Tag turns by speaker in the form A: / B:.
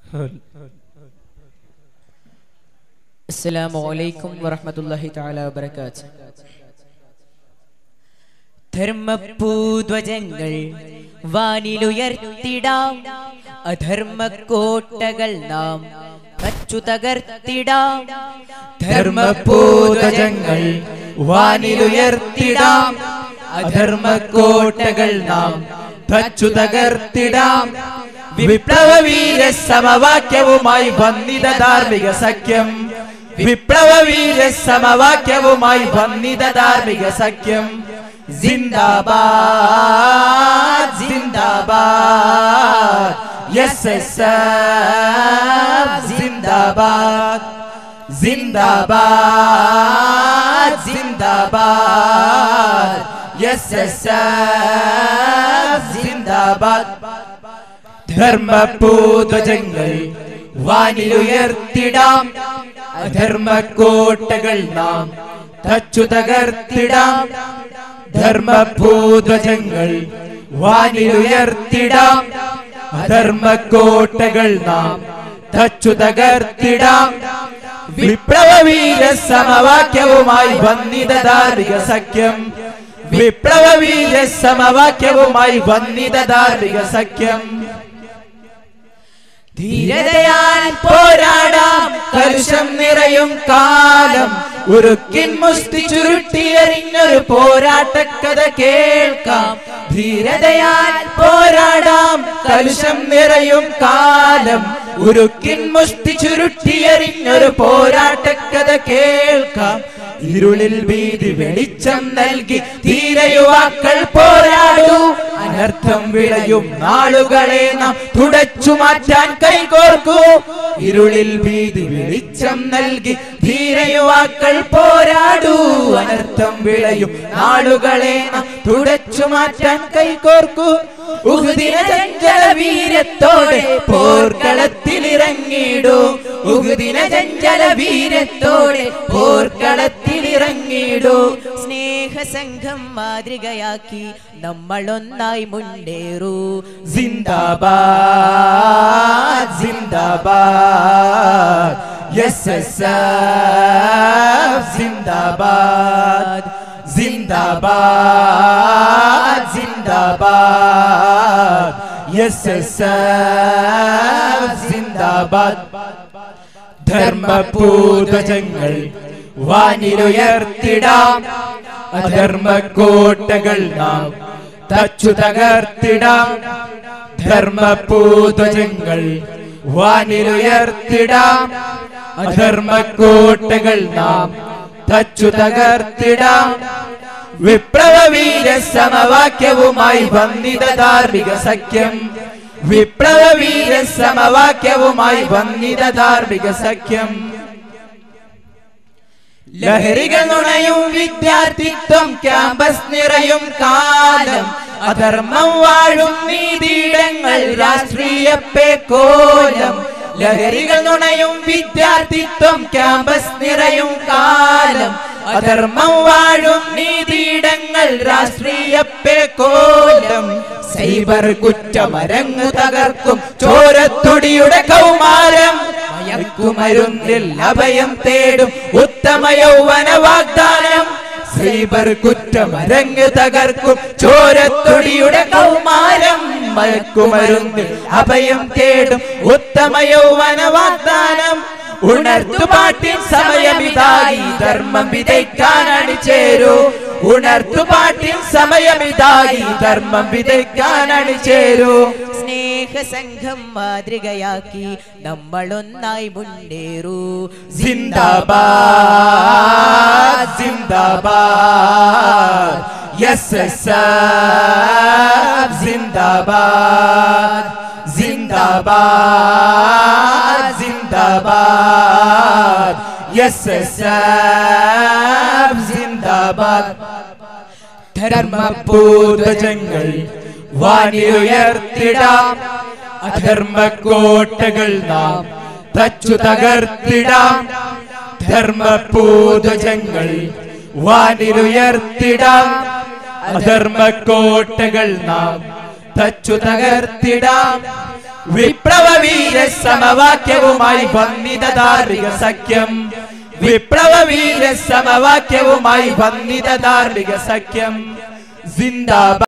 A: അസ്സലാമു അലൈക്കും വറഹ്മത്തുള്ളാഹി തആല വബറകാത്ത് ധർമ്മപൂധ്വജങ്ങൾ വാനിലുയർത്തിടാം അധർമ്മ കോട്ടകൾ നാം വച്ചു തകർത്തിടാം
B: ധർമ്മപൂതജങ്ങൾ വാനിലുയർത്തിടാം അധർമ്മ കോട്ടകൾ നാം തച്ചു തകർത്തിടാം വിപ്ലവ വീര സമവാക്യവുമായി വന്നിത ധാർമ്മിക സഖ്യം വിപ്ലവ വീര സമവാക്യവുമായി വന്നിത ധാർമ്മിക സഖ്യം ജിന്ദാബാദ് ജിന്ദാബാദ് എസ് എസ് ജിന്ദാബാദ് ജിന്ദാബാദ് ജിന്ദാബാദ് എസ് എസ് ജിന്ദാബാദ് ധർമ്മപൂതജങ്ങൾ വാനിലുയർത്തിടാം അധർമ്മ കോട്ടകൾ നാം തച്ചു തകർത്തിടാം ധർമ്മഭൂധ്വജങ്ങൾ വാനിലുയർത്തിടാം അധർമ്മ കോട്ടകൾ നാം തച്ചു തകർത്തിടാം വിപ്ലവ വീര സമവാക്യവുമായി വന്നിത ധാർമ്മിക സഖ്യം വിപ്ലവ വീര സമവാക്യവുമായി വന്നിത ധാർമ്മിക സഖ്യം ധീരതയാൽ പോരാടാം കലുഷം നിറയും കാലം ഉരുക്കിൻ മുസ്തി ചുരുട്ടിയെറിഞ്ഞൊരു പോരാട്ടക്കഥ കേൾക്കാം ധീരതയാൽ പോരാടാം കലുഷം നിറയും കാലം ഉരുക്കിൻ മുസ്തി ചുരുട്ടിയെറിഞ്ഞൊരു പോരാട്ടക്കഥ കേൾക്കാം ഇരുളിൽ വീതി വെളിച്ചം നൽകി ധീരയുവാക്കൾ പോരാടൂ അനർത്ഥം വിളയും നാളുകളെ നാം തുടച്ചു മാറ്റാൻ കൈകോർക്കൂ ഇരുളിൽ വീതി വെളിച്ചം നൽകി ധീരയുവാക്കൾ പോരാടൂ അനർത്ഥം വിളയും നാളുകളെ നാം തുടച്ചു മാറ്റാൻ കൈകോർക്കൂ ഉഹുദിന ചഞ്ചല വീരത്തോടെ പോർക്കളത്തിലിറങ്ങിടൂ ഉഹുദിന ചഞ്ചല വീരത്തോടെ പോർക്കളത്തിലിറങ്ങിടൂ
A: സ്നേഹസംഘം മാതൃകയാക്കി നമ്മളൊന്നായി മുന്നേറൂ
B: സിന്ദാബാദ് സിന്ദാബാദ് എസ് എസ് സിന്ദാബാദ് സിന്ദാബാദ് സിന്ദാബാദ് എസ് എസ് സിന്ദാബാദ് ധർമ്മപൂതജങ്ങൾ വാനിലുയർത്തിടാം അധർമ്മ കോട്ടകൾ നാം തച്ചു തകർത്തിടാം ധർമ്മപൂതജങ്ങൾ വാനിലുയർത്തിടാം അധർമ്മ കോട്ടകൾ നാം തച്ചു തകർത്തിടാം വിപ്ലവ വീര സമവാക്യവുമായി വന്നിത ധാർമ്മിക സഖ്യം വിപ്ലവ വീര സമവാക്യവുമായി വന്നിത ധാർമ്മിക സഖ്യം ലഹരികൾ നുണയും വിദ്യാർത്ഥിത്വം ക്യാമ്പസ് നിറയും കാലം അധർമ്മം വാഴും നീതിയിടങ്ങൾ രാഷ്ട്രീയ പേക്കോലം ലഹരികൾ നുണയും വിദ്യാർത്ഥിത്വം ക്യാമ്പസ് നിറയും കാലം അധർമ്മം വാഴും നീതിയിടങ്ങൾ രാഷ്ട്രീയ പേക്കോലം സൈബർ കുറ്റമരങ്ങു തകർക്കും ചോരത്തൊടിയുടെ കൗമാരം മയക്കുമരുന്നിൽ അഭയം തേടും ഉത്തമ യൗവന വാഗ്ദാനം സൈബർ കുറ്റമരങ്ങ് തകർക്കും ചോരത്തൊടിയുടെ കൗമാരം മയക്കുമരുന്നിൽ അഭയം തേടും ഉത്തമ യൗവന വാഗ്ദാനം ഉണർത്തുപാട്ടിൻ സമയമിതായി ധർമ്മം വിതയ്ക്കാൻ അണിചേരൂ ഉണർത്തുപാട്ടിൻ സമയമിതായി ധർമ്മം വിതയ്ക്കാൻ അണിചേരൂ
A: സ്നേഹസംഘം മാതൃകയാക്കി നമ്മളൊന്നായി മുന്നേറൂ
B: സിന്ദാബാദ് സിന്ദാബാദ് എസ് എസ് സിന്ദാബാദ് സിന്ദാബാദ് സിന്ദാബാദ് എസ് എസ് സിന്ദാബാദ് ധർമ്മപൂർവജങ്ങൾ വാനിലുയർത്തിടാം അധർമ്മ കോട്ടകൾ നാം തച്ചു തകർത്തിടാം ധർമ്മപൂതജങ്ങൾ വാനിലുയർത്തിടാം അധർമ്മ കോട്ടകൾ നാം തച്ചു തകർത്തിടാം വിപ്ലവ വീര സമവാക്യവുമായി വന്നിത ധാർമ്മിക സഖ്യം വിപ്ലവ വീര സമവാക്യവുമായി വന്നിത ധാർമ്മിക സഖ്യം സിന്ദാബാദ്